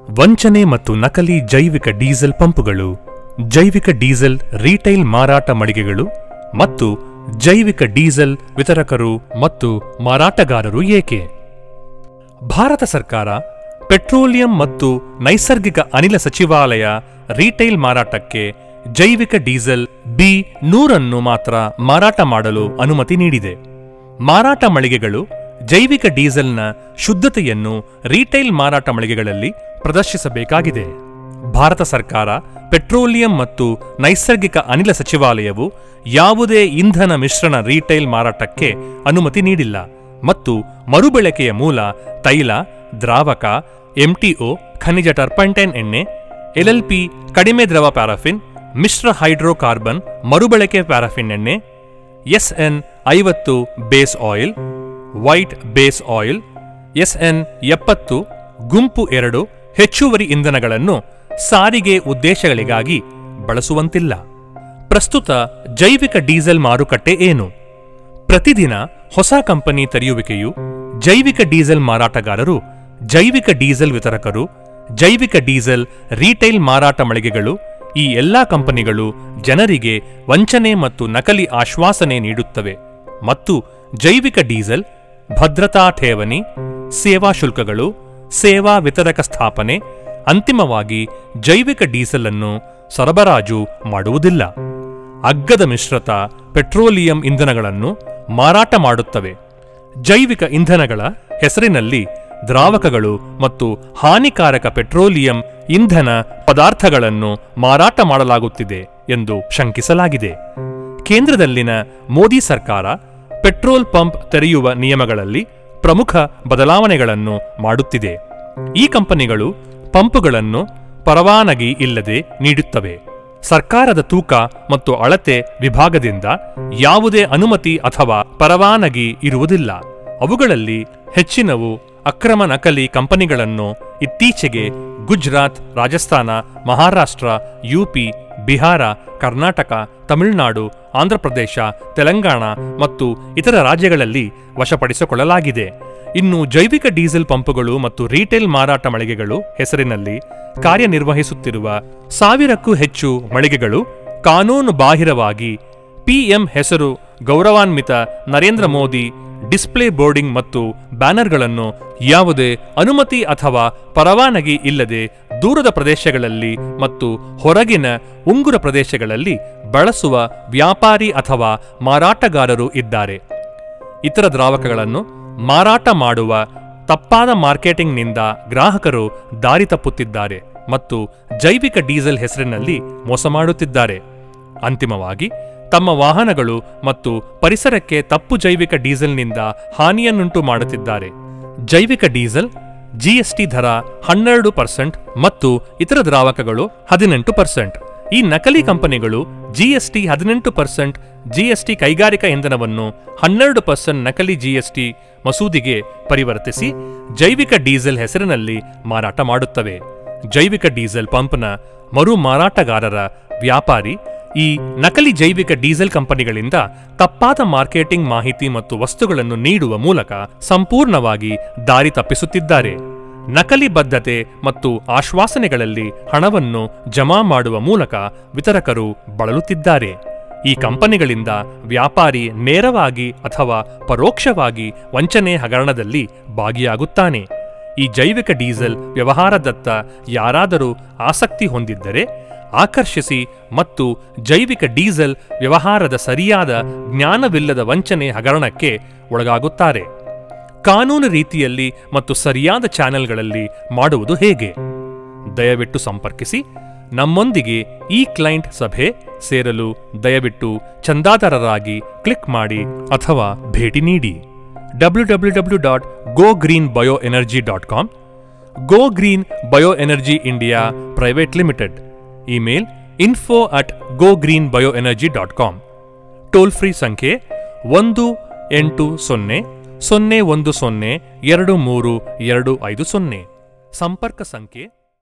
ವಂಚನೆ ಮತ್ತು ನಕಲಿ ಜೈವಿಕ ಡೀಸೆಲ್ ಪಂಪುಗಳು ಜೈವಿಕ ಡೀಸೆಲ್ ರೀಟೈಲ್ ಮಾರಾಟ ಮಳಿಗೆಗಳು ಮತ್ತು ಜೈವಿಕ ಡೀಸೆಲ್ ವಿತರಕರು ಮತ್ತು ಮಾರಾಟಗಾರರು ಏಕೆ ಭಾರತ ಸರ್ಕಾರ ಪೆಟ್ರೋಲಿಯಂ ಮತ್ತು ನೈಸರ್ಗಿಕ ಅನಿಲ ಸಚಿವಾಲಯ ರೀಟೈಲ್ ಮಾರಾಟಕ್ಕೆ ಜೈವಿಕ ಡೀಸೆಲ್ ಬಿ ನೂರನ್ನು ಮಾತ್ರ ಮಾರಾಟ ಮಾಡಲು ಅನುಮತಿ ನೀಡಿದೆ ಮಾರಾಟ ಮಳಿಗೆಗಳು ಜೈವಿಕ ಡೀಸೆಲ್ನ ಶುದ್ಧತೆಯನ್ನು ರೀಟೈಲ್ ಮಾರಾಟ ಮಳಿಗೆಗಳಲ್ಲಿ ಪ್ರದರ್ಶಿಸಬೇಕಾಗಿದೆ ಭಾರತ ಸರ್ಕಾರ ಪೆಟ್ರೋಲಿಯಂ ಮತ್ತು ನೈಸರ್ಗಿಕ ಅನಿಲ ಸಚಿವಾಲಯವು ಯಾವುದೇ ಇಂಧನ ಮಿಶ್ರಣ ರೀಟೈಲ್ ಮಾರಾಟಕ್ಕೆ ಅನುಮತಿ ನೀಡಿಲ್ಲ ಮತ್ತು ಮರುಬಳಕೆಯ ಮೂಲ ತೈಲ ದ್ರಾವಕ ಎಂಟಿಒ ಖನಿಜ ಟರ್ಪಂಟೈನ್ ಎಣ್ಣೆ ಎಲ್ಎಲ್ಪಿ ಕಡಿಮೆ ದ್ರವ ಪ್ಯಾರಾಫಿನ್ ಮಿಶ್ರ ಹೈಡ್ರೋಕಾರ್ಬನ್ ಮರುಬಳಕೆ ಪ್ಯಾರಾಫಿನ್ ಎಣ್ಣೆ ಎಸ್ಎನ್ ಐವತ್ತು base oil white base oil SN ಎಪ್ಪತ್ತು ಗುಂಪು ಎರಡು ಹೆಚ್ಚುವರಿ ಇಂಧನಗಳನ್ನು ಸಾರಿಗೆ ಉದ್ದೇಶಗಳಿಗಾಗಿ ಬಳಸುವಂತಿಲ್ಲ ಪ್ರಸ್ತುತ ಜೈವಿಕ ಡೀಸೆಲ್ ಮಾರುಕಟ್ಟೆ ಏನು ಪ್ರತಿದಿನ ಹೊಸ ಕಂಪನಿ ತೆರೆಯುವಿಕೆಯು ಜೈವಿಕ ಡೀಸೆಲ್ ಮಾರಾಟಗಾರರು ಜೈವಿಕ ಡೀಸೆಲ್ ವಿತರಕರು ಜೈವಿಕ ಡೀಸೆಲ್ ರೀಟೈಲ್ ಮಾರಾಟ ಮಳಿಗೆಗಳು ಈ ಎಲ್ಲಾ ಕಂಪನಿಗಳು ಜನರಿಗೆ ವಂಚನೆ ಮತ್ತು ನಕಲಿ ಆಶ್ವಾಸನೆ ನೀಡುತ್ತವೆ ಮತ್ತು ಜೈವಿಕ ಡೀಸೆಲ್ ಭದ್ರತಾ ಠೇವಣಿ ಸೇವಾ ಶುಲ್ಕಗಳು ಸೇವಾ ವಿತರಕ ಸ್ಥಾಪನೆ ಅಂತಿಮವಾಗಿ ಜೈವಿಕ ಡೀಸೆಲ್ ಅನ್ನು ಸರಬರಾಜು ಮಾಡುವುದಿಲ್ಲ ಅಗ್ಗದ ಮಿಶ್ರತ ಪೆಟ್ರೋಲಿಯಂ ಇಂಧನಗಳನ್ನು ಮಾರಾಟ ಮಾಡುತ್ತವೆ ಜೈವಿಕ ಇಂಧನಗಳ ಹೆಸರಿನಲ್ಲಿ ದ್ರಾವಕಗಳು ಮತ್ತು ಹಾನಿಕಾರಕ ಪೆಟ್ರೋಲಿಯಂ ಇಂಧನ ಪದಾರ್ಥಗಳನ್ನು ಮಾರಾಟ ಮಾಡಲಾಗುತ್ತಿದೆ ಎಂದು ಶಂಕಿಸಲಾಗಿದೆ ಕೇಂದ್ರದಲ್ಲಿನ ಮೋದಿ ಸರ್ಕಾರ ಪೆಟ್ರೋಲ್ ಪಂಪ್ ತೆರೆಯುವ ನಿಯಮಗಳಲ್ಲಿ ಪ್ರಮುಖ ಬದಲಾವಣೆಗಳನ್ನು ಮಾಡುತ್ತಿದೆ ಈ ಕಂಪನಿಗಳು ಪಂಪುಗಳನ್ನು ಪರವಾನಗಿ ಇಲ್ಲದೆ ನೀಡುತ್ತವೆ ಸರ್ಕಾರದ ತೂಕ ಮತ್ತು ಅಳತೆ ವಿಭಾಗದಿಂದ ಯಾವುದೇ ಅನುಮತಿ ಅಥವಾ ಪರವಾನಗಿ ಇರುವುದಿಲ್ಲ ಅವುಗಳಲ್ಲಿ ಹೆಚ್ಚಿನವು ಅಕ್ರಮ ನಕಲಿ ಕಂಪನಿಗಳನ್ನು ಇತ್ತೀಚೆಗೆ ಗುಜರಾತ್ ರಾಜಸ್ಥಾನ ಮಹಾರಾಷ್ಟ್ರ ಯುಪಿ ಬಿಹಾರ ಕರ್ನಾಟಕ ತಮಿಳುನಾಡು ಆಂಧ್ರಪ್ರದೇಶ ತೆಲಂಗಾಣ ಮತ್ತು ಇತರ ರಾಜ್ಯಗಳಲ್ಲಿ ವಶಪಡಿಸಿಕೊಳ್ಳಲಾಗಿದೆ ಇನ್ನು ಜೈವಿಕ ಡೀಸೆಲ್ ಪಂಪುಗಳು ಮತ್ತು ರೀಟೇಲ್ ಮಾರಾಟ ಮಳಿಗೆಗಳು ಹೆಸರಿನಲ್ಲಿ ಕಾರ್ಯನಿರ್ವಹಿಸುತ್ತಿರುವ ಸಾವಿರಕ್ಕೂ ಹೆಚ್ಚು ಮಳಿಗೆಗಳು ಕಾನೂನು ಬಾಹಿರವಾಗಿ ಪಿಎಂ ಹೆಸರು ಗೌರವಾನ್ವಿತ ನರೇಂದ್ರ ಮೋದಿ ಡಿಸ್ಪ್ಲೇ ಬೋರ್ಡಿಂಗ್ ಮತ್ತು ಬ್ಯಾನರ್ಗಳನ್ನು ಯಾವುದೇ ಅನುಮತಿ ಅಥವಾ ಪರವಾನಗಿ ಇಲ್ಲದೆ ದೂರದ ಪ್ರದೇಶಗಳಲ್ಲಿ ಮತ್ತು ಹೊರಗಿನ ಉಂಗುರ ಪ್ರದೇಶಗಳಲ್ಲಿ ಬಳಸುವ ವ್ಯಾಪಾರಿ ಅಥವಾ ಮಾರಾಟಗಾರರು ಇದ್ದಾರೆ ಇತರ ದ್ರಾವಕಗಳನ್ನು ಮಾರಾಟ ಮಾಡುವ ತಪ್ಪಾದ ಮಾರ್ಕೆಟಿಂಗ್ನಿಂದ ಗ್ರಾಹಕರು ದಾರಿ ತಪ್ಪುತ್ತಿದ್ದಾರೆ ಮತ್ತು ಜೈವಿಕ ಡೀಸೆಲ್ ಹೆಸರಿನಲ್ಲಿ ಮೋಸ ಮಾಡುತ್ತಿದ್ದಾರೆ ಅಂತಿಮವಾಗಿ ತಮ್ಮ ವಾಹನಗಳು ಮತ್ತು ಪರಿಸರಕ್ಕೆ ತಪ್ಪು ಜೈವಿಕ ಡೀಸೆಲ್ನಿಂದ ಹಾನಿಯನ್ನುಂಟು ಮಾಡುತ್ತಿದ್ದಾರೆ ಜೈವಿಕ ಡೀಸೆಲ್ ಜಿಎಸ್ಟಿ ದರ ಹನ್ನೆರಡು ಪರ್ಸೆಂಟ್ ಮತ್ತು ಇತರ ದ್ರಾವಕಗಳು ಹದಿನೆಂಟು ಪರ್ಸೆಂಟ್ ಈ ನಕಲಿ ಕಂಪನಿಗಳು ಜಿಎಸ್ಟಿ ಹದಿನೆಂಟು ಪರ್ಸೆಂಟ್ ಜಿಎಸ್ಟಿ ಕೈಗಾರಿಕಾ ಇಂಧನವನ್ನು ಹನ್ನೆರಡು ಪರ್ಸೆಂಟ್ ನಕಲಿ ಜಿಎಸ್ಟಿ ಮಸೂದಿಗೆ ಪರಿವರ್ತಿಸಿ ಜೈವಿಕ ಡೀಸೆಲ್ ಹೆಸರಿನಲ್ಲಿ ಮಾರಾಟ ಮಾಡುತ್ತವೆ ಜೈವಿಕ ಡೀಸೆಲ್ ಪಂಪ್ನ ಮರು ಮಾರಾಟಗಾರರ ವ್ಯಾಪಾರಿ ಈ ನಕಲಿ ಜೈವಿಕ ಡೀಸೆಲ್ ಕಂಪನಿಗಳಿಂದ ತಪ್ಪಾದ ಮಾರ್ಕೆಟಿಂಗ್ ಮಾಹಿತಿ ಮತ್ತು ವಸ್ತುಗಳನ್ನು ನೀಡುವ ಮೂಲಕ ಸಂಪೂರ್ಣವಾಗಿ ದಾರಿ ತಪ್ಪಿಸುತ್ತಿದ್ದಾರೆ ನಕಲಿ ಬದ್ಧತೆ ಮತ್ತು ಆಶ್ವಾಸನೆಗಳಲ್ಲಿ ಹಣವನ್ನು ಜಮಾ ಮಾಡುವ ಮೂಲಕ ವಿತರಕರು ಬಳಲುತ್ತಿದ್ದಾರೆ ಈ ಕಂಪನಿಗಳಿಂದ ವ್ಯಾಪಾರಿ ನೇರವಾಗಿ ಅಥವಾ ಪರೋಕ್ಷವಾಗಿ ವಂಚನೆ ಹಗರಣದಲ್ಲಿ ಭಾಗಿಯಾಗುತ್ತಾನೆ ಈ ಜೈವಿಕ ಡೀಸೆಲ್ ವ್ಯವಹಾರದತ್ತ ಯಾರಾದರೂ ಆಸಕ್ತಿ ಹೊಂದಿದ್ದರೆ ಆಕರ್ಷಿಸಿ ಮತ್ತು ಜೈವಿಕ ಡೀಸೆಲ್ ವ್ಯವಹಾರದ ಸರಿಯಾದ ಜ್ಞಾನವಿಲ್ಲದ ವಂಚನೆ ಹಗರಣಕ್ಕೆ ಒಳಗಾಗುತ್ತಾರೆ ಕಾನೂನು ರೀತಿಯಲ್ಲಿ ಮತ್ತು ಸರಿಯಾದ ಚಾನೆಲ್ಗಳಲ್ಲಿ ಮಾಡುವುದು ಹೇಗೆ ದಯವಿಟ್ಟು ಸಂಪರ್ಕಿಸಿ ನಮ್ಮೊಂದಿಗೆ ಈ ಕ್ಲೈಂಟ್ ಸಭೆ ಸೇರಲು ದಯವಿಟ್ಟು ಚಂದಾದಾರರಾಗಿ ಕ್ಲಿಕ್ ಮಾಡಿ ಅಥವಾ ಭೇಟಿ ನೀಡಿ W W W dot go green bio energy dot com go green bio energy India private limited email info at go green bio energy dot com toll free ಸಂಖ್ಯೆ ಒಂದು ಎಂಟು ಸೊನ್ನೆ ಸೊನ್ನೆ ಒಂದು ಸೊನ್ನೆ ಎರಡು ಮೂರು ಎರಡು ಐದು ಸೊನ್ನೆ ಸಂಪರ್ಕ ಸಂಖ್ಯೆ